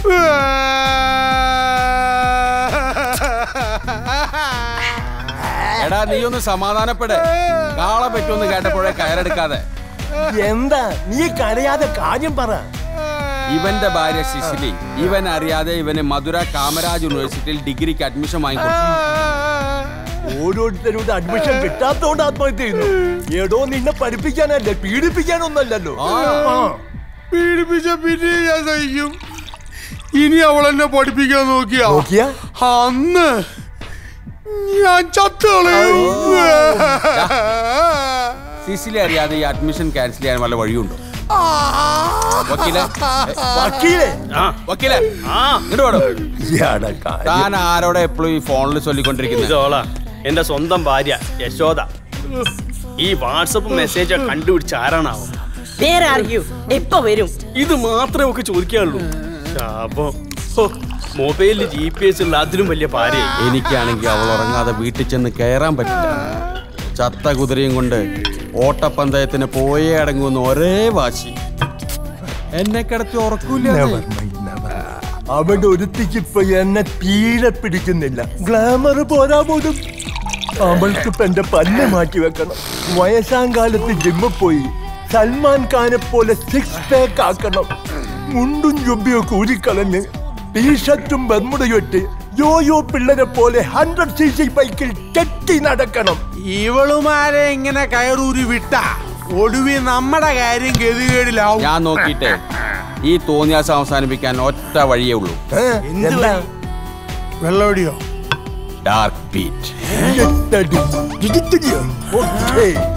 എടാ നീ ഒന്ന് സമാധാനപ്പെട് കാളെ പറ്റുമെന്ന് കേട്ടപ്പോഴേ കയറെടുക്കാതെ എന്താ നീ കരയാതെ കാര്യം പറ ഇവന്റെ ഭാര്യ സിസിലി ഇവൻ അറിയാതെ ഇവന് മധുര കാമരാജ് യൂണിവേഴ്സിറ്റിയിൽ ഡിഗ്രിക്ക് അഡ്മിഷൻ വാങ്ങിക്കൊടുത്തു ഓരോരുത്തരുടെ അഡ്മിഷൻ കിട്ടാത്തോണ്ട് ആത്മഹത്യ ചെയ്യുന്നു എടോ നിന്നെ പഠിപ്പിക്കാനല്ലേ പീഡിപ്പിക്കാനൊന്നല്ലല്ലോ ആ. പീഡിപ്പിച്ച പിന്നെ ഞാൻ സഹിക്കും ഇനി അവൾ എന്നെ പഠിപ്പിക്കാൻ നോക്കിയാ നോക്കിയാ അന്ന് ഞാൻ ചത്തുകളയും സിസിലി അറിയാതെ ഈ അഡ്മിഷൻ ക്യാൻസൽ ചെയ്യാൻ വല്ല വഴിയുണ്ടോ വക്കീലെ വക്കീലേ ആ, വക്കീലെ ഇങ്ങോട്ട് വേണം ഇയാടെ കാര്യം. താൻ ആരോടെ എപ്പോഴും ഈ ഫോണിൽ ചൊല്ലിക്കൊണ്ടിരിക്കുന്നത് ഇതോളാ എന്റെ സ്വന്തം ഭാര്യ യശോദ ഈ വാട്സപ്പ് മെസ്സേജ് കണ്ടുപിടിച്ച ആരാണാവും വേറെ ആർഗ്യൂ എപ്പോ വരും ഇത് മാത്രമേ ഒക്കെ ചോദിക്കാനുള്ളൂ ശാപം ഹോ, മൊബൈലിൽ ജി പി എസ് ഉള്ള അതിലും വലിയ ഭാര്യ എനിക്കാണെങ്കിൽ അവൾ ഉറങ്ങാതെ വീട്ടിൽ ചെന്ന് കയറാൻ പറ്റില്ല ചത്ത കുതിരയും കൊണ്ട് ഓട്ടപ്പന്തയത്തിന് പോയേ അടങ്ങുന്ന ഒരേ വാശി എന്നെ കിടത്തി ഉറക്കൂല Never mind, never mind. അവിടെ ഒരുത്തിക്ക് ഇപ്പൊ എന്നെ തീരെ പിടിക്കുന്നില്ല ഗ്ലാമർ പോരാ പോലും അവൾക്ക് ഇപ്പൊ എന്റെ പല്ല് മാറ്റി വെക്കണം വയസ്സാം കാലത്ത് ജിമ്മിൽ പോയി സൽമാൻ ഖാനെ പോലെ സിക്സ് പാക്ക് ആക്കണം മുണ്ടും ജുബിയൊക്കെ ഊരിക്കളഞ്ഞ് ടീഷർട്ടും ബർമുടയും ഇട്ട് യോയോ പിള്ളേരെ പോലെ ഹൺഡ്രഡ് സി സി ബൈക്കിൽ കെട്ടി നടക്കണം ഇവളുമാരെ ഇങ്ങനെ കയറൂരി വിട്ട ഒടുവി നമ്മുടെ കാര്യം ഗതികേടിലാവും ഞാൻ നോക്കിയിട്ടേ ഈ തോന്നിയാസം അവസാനിപ്പിക്കാൻ ഒറ്റ വഴിയേ ഉള്ളൂ ഏ? എന്താ വെള്ളോടിയോ ഡാർക്ക് ബീറ്റ് ഓക്കേ